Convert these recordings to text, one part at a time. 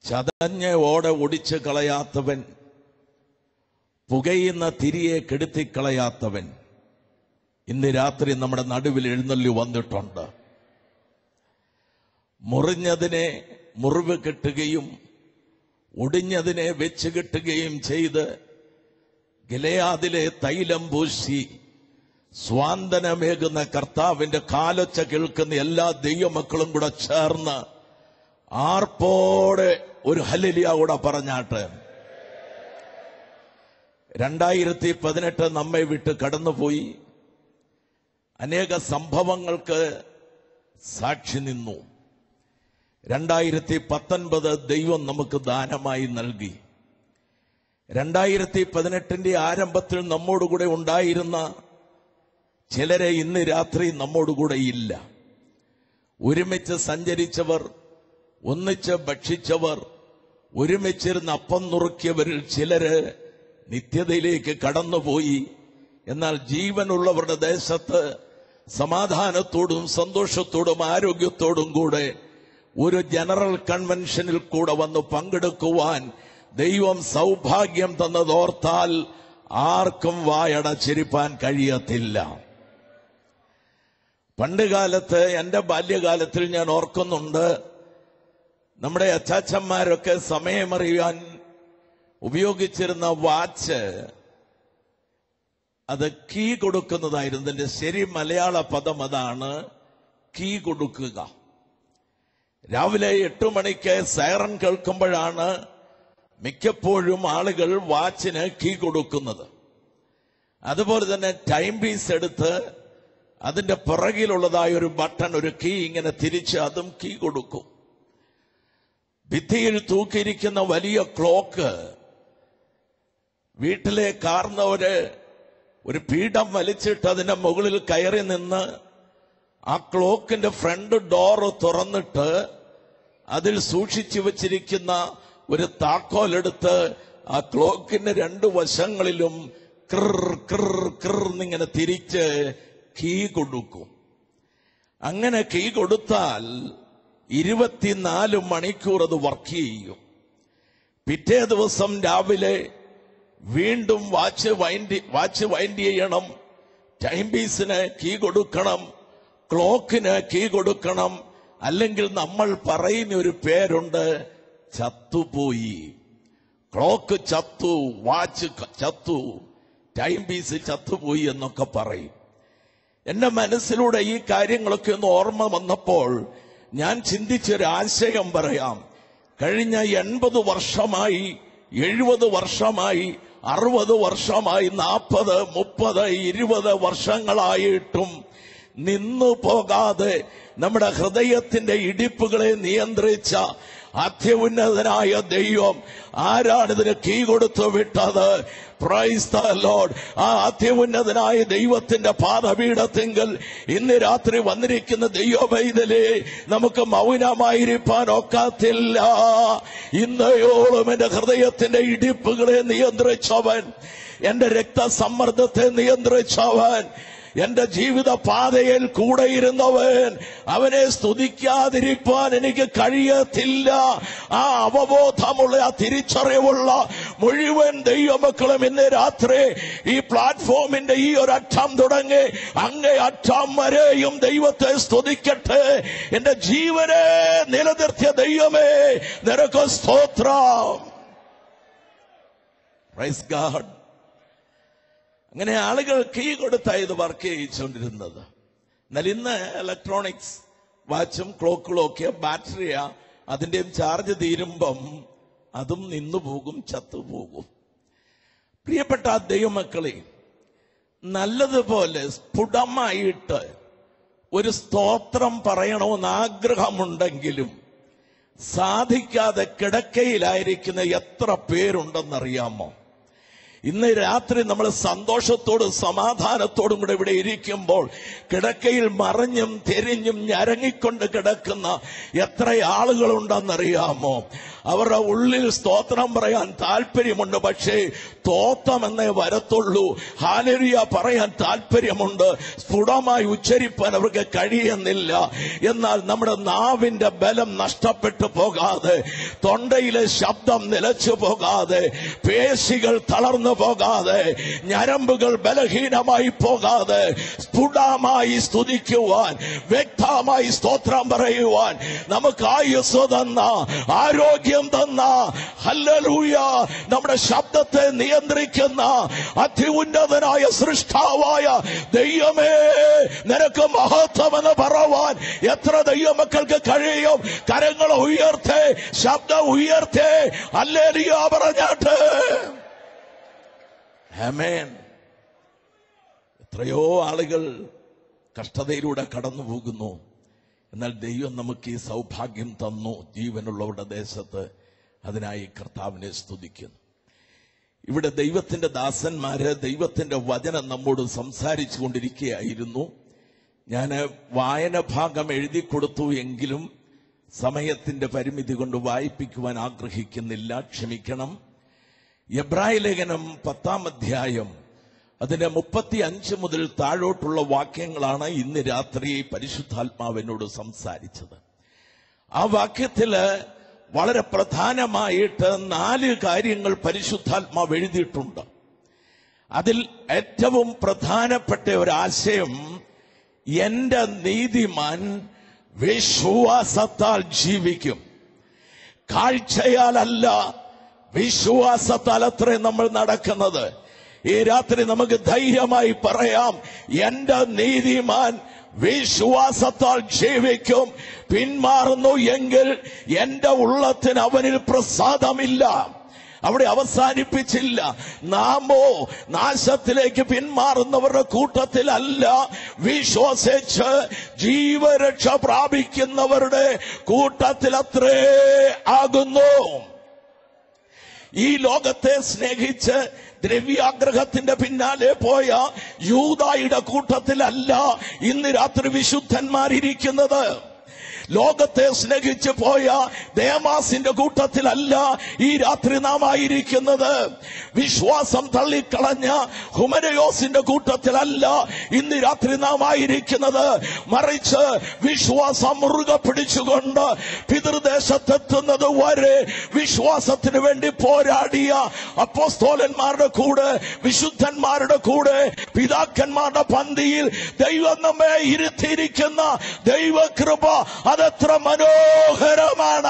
ചതഞ്ഞ ഓടെ ഒടിച്ച് കളയാത്തവൻ പുകയുന്ന തിരിയെ കെടുത്തിക്കളയാത്തവൻ ഇന്ന് രാത്രി നമ്മുടെ നടുവിൽ എഴുന്നള്ളി വന്നിട്ടുണ്ട് മുറിഞ്ഞതിനെ മുറിവ് കെട്ടുകയും ഒടിഞ്ഞതിനെ വെച്ച് കെട്ടുകയും ചെയ്ത് ഗിലയാദിലെ തൈലം പൂശി സ്വാന്തനമേകുന്ന കർത്താവിന്റെ കാലൊച്ച കേൾക്കുന്ന എല്ലാ ദൈവമക്കളും കൂടെ ചേർന്ന് ആർപ്പോടെ ഒരു ഹലലിയ കൂടെ പറഞ്ഞാട്ട് രണ്ടായിരത്തി പതിനെട്ട് നമ്മെ വിട്ട് കടന്നുപോയി അനേക സംഭവങ്ങൾക്ക് സാക്ഷി നിന്നു രണ്ടായിരത്തി പത്തൊൻപത് ദൈവം നമുക്ക് ദാനമായി നൽകി രണ്ടായിരത്തി പതിനെട്ടിന്റെ ആരംഭത്തിൽ നമ്മോടുകൂടെ ഉണ്ടായിരുന്ന ചിലരെ ഇന്ന് രാത്രി നമ്മോടുകൂടെ ഇല്ല ഒരുമിച്ച് സഞ്ചരിച്ചവർ ഒന്നിച്ച് ഭക്ഷിച്ചവർ ഒരുമിച്ചിരുന്ന് അപ്പം നുറുക്കിയവരിൽ ചിലര് നിത്യതയിലേക്ക് കടന്നുപോയി എന്നാൽ ജീവനുള്ളവരുടെ ദേശത്ത് സമാധാനത്തോടും സന്തോഷത്തോടും ആരോഗ്യത്തോടും കൂടെ ഒരു ജനറൽ കൺവെൻഷനിൽ കൂടെ വന്ന് പങ്കെടുക്കുവാൻ ദൈവം സൗഭാഗ്യം തന്നതോർത്താൽ ആർക്കും വായടച്ചിരിപ്പാൻ കഴിയത്തില്ല പണ്ട് കാലത്ത് എന്റെ ബാല്യകാലത്തിൽ ഞാൻ ഓർക്കുന്നുണ്ട് നമ്മുടെ അച്ചാച്ചന്മാരൊക്കെ സമയമറിയാൻ ഉപയോഗിച്ചിരുന്ന വാച്ച് അത് കീ കൊടുക്കുന്നതായിരുന്നു ഇതിന്റെ ശരി മലയാള പദം അതാണ് കീ കൊടുക്കുക രാവിലെ എട്ടു മണിക്ക് സൈറൺ കേൾക്കുമ്പോഴാണ് മിക്കപ്പോഴും ആളുകൾ വാച്ചിന് കീ കൊടുക്കുന്നത് അതുപോലെ തന്നെ ടൈം പീസ് എടുത്ത് അതിന്റെ പിറകിലുള്ളതായ ഒരു ബട്ടൺ ഒരു കീ ഇങ്ങനെ തിരിച്ച് അതും കീ കൊടുക്കും ഭിത്തിയിൽ തൂക്കിയിരിക്കുന്ന വലിയ ക്ലോക്ക് വീട്ടിലെ കാർന്നവര് ഒരു പീഠം വലിച്ചിട്ട് അതിന്റെ മുകളിൽ കയറി നിന്ന് ആ ക്ലോക്കിന്റെ ഫ്രണ്ട് ഡോറ് തുറന്നിട്ട് അതിൽ സൂക്ഷിച്ചു വച്ചിരിക്കുന്ന ഒരു താക്കോലെടുത്ത് ആ ക്ലോക്കിന്റെ രണ്ട് വശങ്ങളിലും ക്രിർ ക്രിർ ക്രിർ എന്നിങ്ങനെ തിരിച്ച് കീ കൊടുക്കും അങ്ങനെ കീ കൊടുത്താൽ ഇരുപത്തിനാല് മണിക്കൂർ അത് വർക്ക് ചെയ്യും പിറ്റേ ദിവസം രാവിലെ വീണ്ടും വാച്ച് വൈൻഡ് വാച്ച് വൈൻഡ് ചെയ്യണം ടൈം പീസിന് കീ കൊടുക്കണം ക്ലോക്കിന് കീ കൊടുക്കണം അല്ലെങ്കിൽ നമ്മൾ പറയുന്ന ഒരു പേരുണ്ട് ചത്തുപോയി ക്ലോക്ക് ചത്തു വാച്ച് ക- ചത്തു ടൈം പീസ് ചത്തുപോയി എന്നൊക്കെ പറയും എന്റെ മനസ്സിലൂടെ ഈ കാര്യങ്ങളൊക്കെ ഒന്ന് ഓർമ്മ വന്നപ്പോൾ ഞാൻ ചിന്തിച്ചൊരു ആശയം പറയാം കഴിഞ്ഞ എൺപത് വർഷമായി എഴുപത് വർഷമായി അറുപത് വർഷമായി നാൽപ്പത് മുപ്പത് ഇരുപത് വർഷങ്ങളായിട്ടും നിന്നു പോകാതെ നമ്മുടെ ഹൃദയത്തിന്റെ ഇടിപ്പുകളെ നിയന്ത്രിച്ച അത്യുന്നതനായ ദൈവം ആരാണ് ഇതിന് കീ കൊടുത്തു വിട്ടത് പ്രൈസ് ദ ലോഡ് ആ അത്യുന്നതനായ ദൈവത്തിന്റെ പാദപീഠത്തിങ്കൽ ഇന്ന് രാത്രി വന്നിരിക്കുന്ന ദൈവവൈതലേ നമുക്ക് മൗനമായിരിക്കാൻ ഒക്കത്തില്ല ഇന്നയോളം എന്റെ ഹൃദയത്തിന്റെ ഇടിപ്പുകളെ നിയന്ത്രിച്ചവൻ എന്റെ രക്തസമ്മർദ്ദത്തെ നിയന്ത്രിച്ചവൻ എന്റെ ജീവിത പാതയിൽ കൂടെ ഇരുന്നവൻ അവനെ സ്തുതിക്കാതിരിക്കാൻ എനിക്ക് കഴിയത്തില്ല ആ അവബോധമുള്ള ആ തിരിച്ചറിവുള്ള മുഴുവൻ ദൈവമക്കളും ഇന്ന് രാത്രി ഈ പ്ലാറ്റ്ഫോമിന്റെ ഈ ഒരു അറ്റം തുടങ്ങി അങ്ങേ അറ്റം വരെയും ദൈവത്തെ സ്തുതിക്കട്ടെ എന്റെ ജീവനെ നിലനിർത്തിയ ദൈവമേ നിനക്ക് സ്തോത്രം പ്രൈസ് ഗാഡ് അങ്ങനെ ആളുകൾ കീ കൊടുത്താ ഇത് വർക്ക് ചെയ്യിച്ചുകൊണ്ടിരുന്നത് എന്നാൽ ഇന്ന് ഇലക്ട്രോണിക്സ് വാച്ചും ക്ലോക്കുകളും ഒക്കെ ബാറ്ററിയാ അതിന്റെയും ചാർജ് തീരുമ്പം അതും നിന്നു പോകും ചത്തുപോകും പ്രിയപ്പെട്ട ആ ദൈവമക്കളെ നല്ലതുപോലെ സ്ഫുടമായിട്ട് ഒരു സ്തോത്രം പറയണമെന്ന് ആഗ്രഹമുണ്ടെങ്കിലും സാധിക്കാതെ കിടക്കയിലായിരിക്കുന്ന എത്ര പേരുണ്ടെന്നറിയാമോ ഇന്ന് രാത്രി നമ്മൾ സന്തോഷത്തോടും സമാധാനത്തോടും കൂടെ ഇവിടെ ഇരിക്കുമ്പോൾ കിടക്കയിൽ മറിഞ്ഞും തിരിഞ്ഞും ഞരങ്ങിക്കൊണ്ട് കിടക്കുന്ന എത്ര ആളുകളുണ്ടെന്നറിയാമോ അവരുടെ ഉള്ളിൽ സ്തോത്രം പറയാൻ താല്പര്യമുണ്ട് പക്ഷേ തോത്തമെന്നേ വരത്തുള്ളൂ ഹാലരിയ പറയാൻ താല്പര്യമുണ്ട് സ്ഫുടമായി ഉച്ചരിപ്പാൻ അവർക്ക് കഴിയുന്നില്ല എന്നാൽ നമ്മുടെ നാവിന്റെ ബലം നഷ്ടപ്പെട്ടു പോകാതെ തൊണ്ടയിലെ ശബ്ദം നിലച്ചു പോകാതെ പേശികൾ തളർന്നു പോകാതെ ഞരമ്പുകൾ ബലഹീനമായി പോകാതെ സ്ഫുടമായി സ്തുതിക്കുവാൻ വ്യക്തമായി സ്തോത്രം പറയുവാൻ നമുക്ക് ആയുസ് തന്ന ആരോഗ്യം തന്ന ഹല്ലലൂയ നമ്മുടെ ശബ്ദത്തെ നിയന്ത്രിക്കുന്ന അത്യുന്നതനായ സൃഷ്ടാവായ ദൈവമേ നിനക്ക് മഹത്വമെന്ന് പറവാൻ എത്ര ദൈവമക്കൾക്ക് കഴിയും കരങ്ങൾ ഉയർത്തേ ശബ്ദം ഉയർത്തേ അല്ലേലിയ പറഞ്ഞാട്ട് ആമേൻ എത്രയോ ആളുകൾ കഷ്ടതയിലൂടെ കടന്നു പോകുന്നു എന്നാൽ ദൈവം നമുക്ക് ഈ സൗഭാഗ്യം തന്നു ജീവനുള്ളവരുടെ ദേശത്ത് അതിനായി കർത്താവിനെ സ്തുതിക്കുന്നു ഇവിടെ ദൈവത്തിന്റെ ദാസന്മാര് ദൈവത്തിന്റെ വചനം നമ്മോട് സംസാരിച്ചു കൊണ്ടിരിക്കുകയായിരുന്നു ഞാൻ വായന ഭാഗം എഴുതി കൊടുത്തു എങ്കിലും സമയത്തിന്റെ പരിമിതി കൊണ്ട് വായിപ്പിക്കുവാൻ ആഗ്രഹിക്കുന്നില്ല ക്ഷമിക്കണം എബ്രായ ലേഖനം പത്താം അധ്യായം അതിന്റെ മുപ്പത്തി അഞ്ച് മുതൽ താഴോട്ടുള്ള വാക്യങ്ങളാണ് ഇന്ന് രാത്രി പരിശുദ്ധാത്മാവിനോട് സംസാരിച്ചത് ആ വാക്യത്തില് വളരെ പ്രധാനമായിട്ട് നാല് കാര്യങ്ങൾ പരിശുദ്ധാത്മാവ് എഴുതിയിട്ടുണ്ട് അതിൽ ഏറ്റവും പ്രധാനപ്പെട്ട ഒരാശയം എന്റെ നീതിമാൻ വിശ്വാസത്താൽ ജീവിക്കും കാഴ്ചയാലല്ല വിശ്വാസത്താൽ അത്രേ നമ്മൾ നടക്കുന്നത് ഈ രാത്രി നമുക്ക് ധൈര്യമായി പറയാം എന്റെ നീതിമാൻ വിശ്വാസത്താൽ ജീവിക്കും പിന്മാറുന്നു എങ്കിൽ എന്റെ ഉള്ളത്തിന് അവനിൽ പ്രസാദമില്ല അവിടെ അവസാനിപ്പിച്ചില്ല നാമോ നാശത്തിലേക്ക് പിന്മാറുന്നവരുടെ കൂട്ടത്തിലല്ല വിശ്വസിച്ച് ജീവരക്ഷ പ്രാപിക്കുന്നവരുടെ കൂട്ടത്തിൽ അത്രേ ആകുന്നു ഈ ലോകത്തെ സ്നേഹിച്ച് ദ്രവ്യാഗ്രഹത്തിന്റെ പിന്നാലെ പോയ യൂതായുടെ കൂട്ടത്തിലല്ല ഇന്ന് രാത്രി വിശുദ്ധന്മാരിയ്ക്കുന്നത് ലോകത്തെ സ്നേഹിച്ച് പോയ ദേമാസിന്റെ കൂട്ടത്തിലല്ല ഈ രാത്രി നാം ആയിരിക്കുന്നത് വിശ്വാസം തള്ളിക്കളഞ്ഞ ഹുമനയോസിന്റെ കൂട്ടത്തിലല്ല ഇന്ന് രാത്രി നാം ആയിരിക്കുന്നത് മറിച്ച് വിശ്വാസം മുറുകെ പിടിച്ചുകൊണ്ട് പിതൃദേശത്തെത്തുന്നത് വരെ വിശ്വാസത്തിന് വേണ്ടി പോരാടിയ അപ്പോസ്തോലന്മാരുടെ കൂടെ വിശുദ്ധന്മാരുടെ കൂടെ പിതാക്കന്മാരുടെ പന്തിയിൽ ദൈവം നമ്മെ ഇരുത്തിയിരിക്കുന്ന ദൈവകൃപ അതെത്ര മനോഹരമാണ്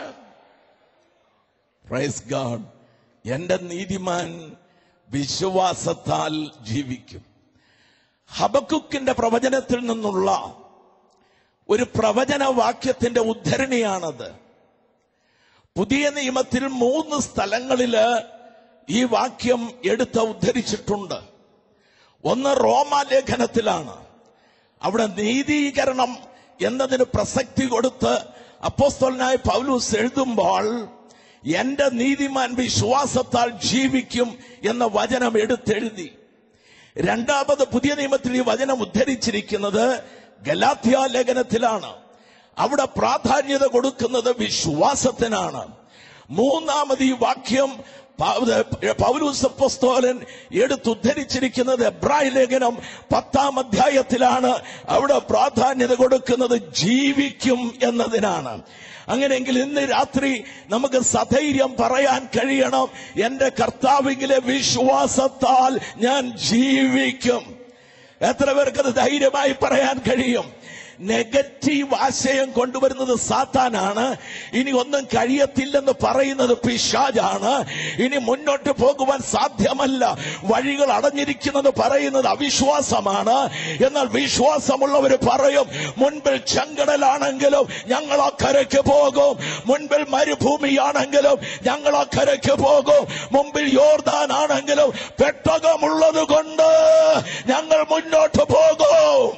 പ്രൈസ് ഗാഡ് എന്റെ നീതിമാൻ വിശ്വാസത്താൽ ജീവിക്കും ഹബക്കുക്കിന്റെ പ്രവചനത്തിൽ നിന്നുള്ള ഒരു പ്രവചന വാക്യത്തിന്റെ ഉദ്ധരണിയാണത് പുതിയ നിയമത്തിൽ മൂന്ന് സ്ഥലങ്ങളില് ഈ വാക്യം എടുത്ത് ഉദ്ധരിച്ചിട്ടുണ്ട് ഒന്ന് റോമാലേഖനത്തിലാണ് അവിടെ നീതീകരണം എന്നതിന് പ്രസക്തി കൊടുത്ത് അപ്പോസ്തലനായ പൗലൂസ് എഴുതുമ്പോൾ എന്റെ നീതിമാൻ വിശ്വാസത്താൽ ജീവിക്കും എന്ന വചനം എടുത്തെഴുതി രണ്ടാമത് പുതിയ നിയമത്തിൽ ഈ വചനം ഉദ്ധരിച്ചിരിക്കുന്നത് ഗലാത്യ ലേഖനത്തിലാണ് അവിടെ പ്രാധാന്യത കൊടുക്കുന്നത് വിശ്വാസത്തിനാണ് മൂന്നാമത് ഈ വാക്യം പൗലൂസപ്പോസ്തോലൻ എടുത്തുദ്ധരിച്ചിരിക്കുന്നത് എബ്രായ ലേഖനം പത്താം അധ്യായത്തിലാണ് അവിടെ പ്രാധാന്യത കൊടുക്കുന്നത് ജീവിക്കും എന്നതിനാണ് അങ്ങനെയെങ്കിൽ ഇന്ന് രാത്രി നമുക്ക് സധൈര്യം പറയാൻ കഴിയണം എന്റെ കർത്താവിലെ വിശ്വാസത്താൽ ഞാൻ ജീവിക്കും എത്ര പേർക്കത് ധൈര്യമായി പറയാൻ കഴിയും നെഗറ്റീവ് ആശയം കൊണ്ടുവരുന്നത് സാത്താനാണ് ഇനി ഒന്നും കഴിയത്തില്ലെന്ന് പറയുന്നത് പിശാജാണ് ഇനി മുന്നോട്ട് പോകുവാൻ സാധ്യമല്ല വഴികൾ അടഞ്ഞിരിക്കുന്നത് പറയുന്നത് അവിശ്വാസമാണ് എന്നാൽ വിശ്വാസമുള്ളവർ പറയും മുൻപിൽ ചെങ്കടലാണെങ്കിലും ഞങ്ങൾ അക്കരയ്ക്ക് പോകും മുൻപിൽ മരുഭൂമിയാണെങ്കിലും ഞങ്ങൾ അക്കരയ്ക്ക് പോകും മുമ്പിൽ യോർദാൻ ആണെങ്കിലും പെട്ടകമുള്ളത് കൊണ്ട് ഞങ്ങൾ മുന്നോട്ട് പോകും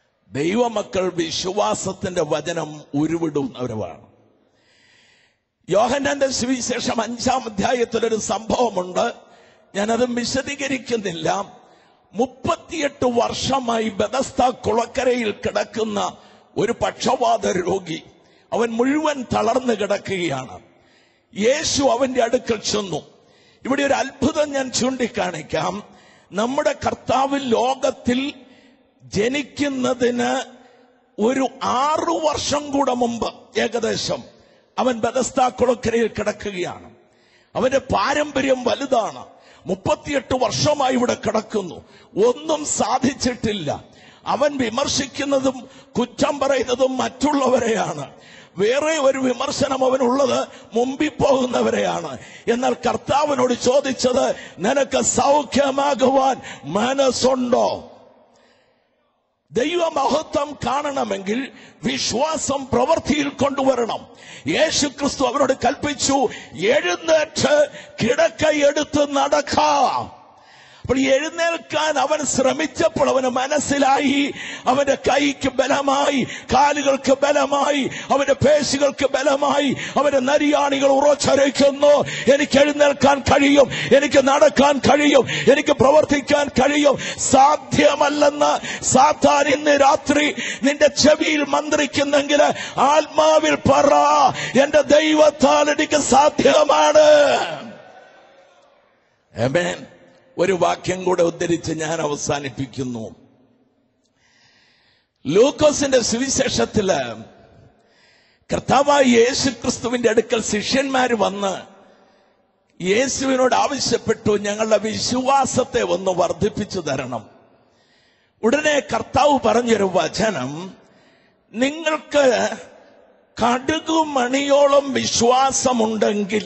ദൈവമക്കൾ വിശ്വാസത്തിന്റെ വചനം ഉരുവിടുന്നവരുമാണ് യോഹന്നാന്റെ സുവിശേഷം അഞ്ചാം അധ്യായത്തിലൊരു സംഭവമുണ്ട് ഞാനത് വിശദീകരിക്കുന്നില്ല മുപ്പത്തിയെട്ട് വർഷമായി ബദസ്ത കുളക്കരയിൽ കിടക്കുന്ന ഒരു പക്ഷവാത രോഗി അവൻ മുഴുവൻ തളർന്നു കിടക്കുകയാണ് യേശു അവന്റെ അടുക്കൽ ചെന്നു ഇവിടെ ഒരു അത്ഭുതം ഞാൻ ചൂണ്ടിക്കാണിക്കാം നമ്മുടെ കർത്താവ് ലോകത്തിൽ ജനിക്കുന്നതിന് ഒരു ആറു വർഷം കൂടെ മുമ്പ് ഏകദേശം അവൻ ബദസ്ത കുളക്കരയിൽ കിടക്കുകയാണ് അവന്റെ പാരമ്പര്യം വലുതാണ് മുപ്പത്തിയെട്ട് വർഷമായി ഇവിടെ കിടക്കുന്നു ഒന്നും സാധിച്ചിട്ടില്ല അവൻ വിമർശിക്കുന്നതും കുറ്റം പറയുന്നതും മറ്റുള്ളവരെയാണ് വേറെ ഒരു വിമർശനം അവനുള്ളത് മുമ്പിൽ പോകുന്നവരെയാണ് എന്നാൽ കർത്താവിനോട് ചോദിച്ചത് നിനക്ക് സൗഖ്യമാകുവാൻ മനസ്സുണ്ടോ ദൈവമഹത്വം കാണണമെങ്കിൽ വിശ്വാസം പ്രവൃത്തിയിൽ കൊണ്ടുവരണം യേശു ക്രിസ്തു അവരോട് കൽപ്പിച്ചു എഴുന്നേറ്റ് കിടക്കയെടുത്ത് നടക്കാം അപ്പോൾ എഴുന്നേൽക്കാൻ അവൻ ശ്രമിച്ചപ്പോൾ അവന് മനസ്സിലായി അവന്റെ കൈക്ക് ബലമായി കാലുകൾക്ക് ബലമായി അവന്റെ പേശികൾക്ക് ബലമായി അവന്റെ നരിയാണികൾ ഉറച്ചരയ്ക്കുന്നു എനിക്ക് എഴുന്നേൽക്കാൻ കഴിയും എനിക്ക് നടക്കാൻ കഴിയും എനിക്ക് പ്രവർത്തിക്കാൻ കഴിയും സാധ്യമല്ലെന്ന് സാത്താൻ ഇന്ന് രാത്രി നിന്റെ ചെവിയിൽ മന്ത്രിക്കുന്നെങ്കിൽ ആത്മാവിൽ പറ എന്റെ ദൈവത്താൽ എനിക്ക് സാധ്യമാണ് Amen. ഒരു വാക്യം കൂടെ ഉദ്ധരിച്ച് ഞാൻ അവസാനിപ്പിക്കുന്നു ലൂക്കോസിന്റെ സുവിശേഷത്തില് കർത്താവായ യേശു ക്രിസ്തുവിന്റെ അടുക്കൽ ശിഷ്യന്മാർ വന്ന് യേശുവിനോട് ആവശ്യപ്പെട്ടു ഞങ്ങളുടെ വിശ്വാസത്തെ ഒന്ന് വർദ്ധിപ്പിച്ചു തരണം ഉടനെ കർത്താവ് പറഞ്ഞൊരു വചനം നിങ്ങൾക്ക് കടുകുമണിയോളം വിശ്വാസമുണ്ടെങ്കിൽ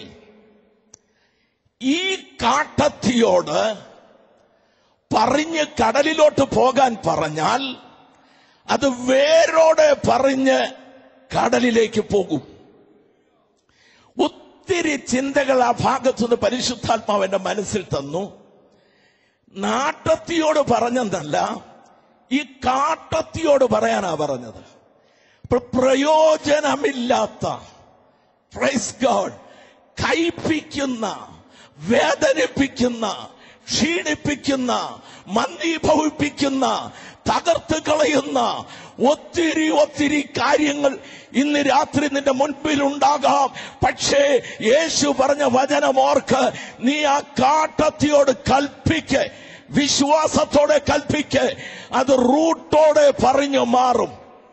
ഈ കാട്ടത്തിയോട് പറഞ്ഞ് കടലിലോട്ട് പോകാൻ പറഞ്ഞാൽ അത് വേരോടെ പറഞ്ഞ് കടലിലേക്ക് പോകും ഒത്തിരി ചിന്തകൾ ആ ഭാഗത്തുനിന്ന് പരിശുദ്ധാത്മാവ് എന്റെ മനസ്സിൽ തന്നു നാട്ടത്തിയോട് പറഞ്ഞെന്നല്ല ഈ കാട്ടത്തിയോട് പറയാനാ പറഞ്ഞത് അപ്പോൾ പ്രയോജനമില്ലാത്ത പ്രൈസ് ഗോഡ് കൈപ്പിക്കുന്ന വേദനിപ്പിക്കുന്ന ക്ഷീണിപ്പിക്കുന്ന മന്ദീഭവിപ്പിക്കുന്ന തകർത്ത് കളയുന്ന ഒത്തിരി ഒത്തിരി കാര്യങ്ങൾ ഇന്ന് രാത്രി നിന്റെ മുൻപിൽ ഉണ്ടാകാം പക്ഷേ യേശു പറഞ്ഞ വചനം ഓർക്ക് നീ ആ കാട്ടത്തിയോട് കൽപ്പിക്ക് വിശ്വാസത്തോടെ കൽപ്പിക്ക് അത് റൂട്ടോടെ പറഞ്ഞു മാറും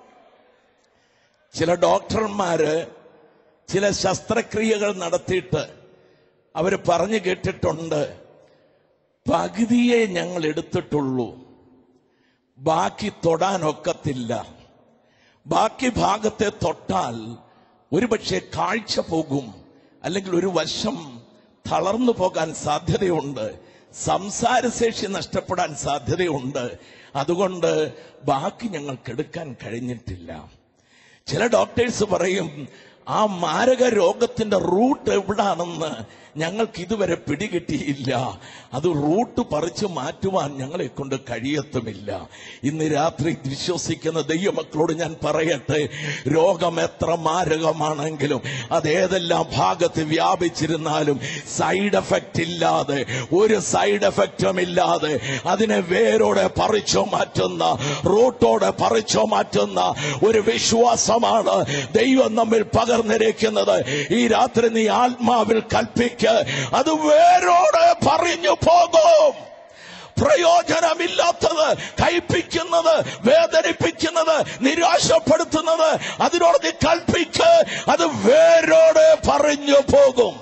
ചില ഡോക്ടർമാര് ചില ശസ്ത്രക്രിയകൾ നടത്തിയിട്ട് അവർ പറഞ്ഞു കേട്ടിട്ടുണ്ട് പകുതിയെ ഞങ്ങൾ എടുത്തിട്ടുള്ളൂ ബാക്കി തൊടാനൊക്കത്തില്ല ബാക്കി ഭാഗത്തെ തൊട്ടാൽ ഒരുപക്ഷെ കാഴ്ച പോകും അല്ലെങ്കിൽ ഒരു വശം തളർന്നു പോകാൻ സാധ്യതയുണ്ട് സംസാരശേഷി നഷ്ടപ്പെടാൻ സാധ്യതയുണ്ട് അതുകൊണ്ട് ബാക്കി ഞങ്ങൾക്ക് എടുക്കാൻ കഴിഞ്ഞിട്ടില്ല ചില ഡോക്ടേഴ്സ് പറയും ആ മാരക രോഗത്തിന്റെ റൂട്ട് എവിടാണെന്ന് ഞങ്ങൾക്ക് ഇതുവരെ പിടികിട്ടിയില്ല അത് റൂട്ട് പറിച്ചു മാറ്റുവാൻ ഞങ്ങളെ കൊണ്ട് കഴിയത്തുമില്ല ഇന്ന് രാത്രി വിശ്വസിക്കുന്ന ദൈവമക്കളോട് ഞാൻ പറയട്ടെ രോഗം എത്ര മാരകമാണെങ്കിലും അത് ഏതെല്ലാം ഭാഗത്ത് വ്യാപിച്ചിരുന്നാലും സൈഡ് എഫക്റ്റ് ഇല്ലാതെ ഒരു സൈഡ് എഫക്റ്റും ഇല്ലാതെ അതിനെ വേരോടെ പറിച്ചോ മാറ്റുന്ന റൂട്ടോടെ പറിച്ചോ മാറ്റുന്ന ഒരു വിശ്വാസമാണ് ദൈവം നമ്മിൽ പകർന്നിരിക്കുന്നത് ഈ രാത്രി നീ ആത്മാവിൽ കൽപ്പിക്ക് അത് വേരോടെ പറഞ്ഞു പോകും പ്രയോജനമില്ലാത്തത് കൈപ്പിക്കുന്നത് വേദനിപ്പിക്കുന്നത് നിരാശപ്പെടുത്തുന്നത് അതിനോട് നീ കൽപ്പിക്ക് അത് വേരോടെ പറഞ്ഞു പോകും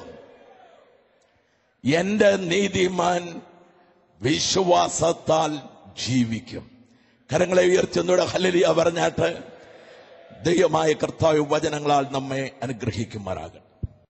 എന്റെ നീതിമാൻ വിശ്വാസത്താൽ ജീവിക്കും കരങ്ങളെ ഉയർത്തുന്നൂടെ ഹലലിയ പറഞ്ഞാട്ട് ദൈവമായ കർത്താവ് വചനങ്ങളാൽ നമ്മെ അനുഗ്രഹിക്കുമാറാകട്ടെ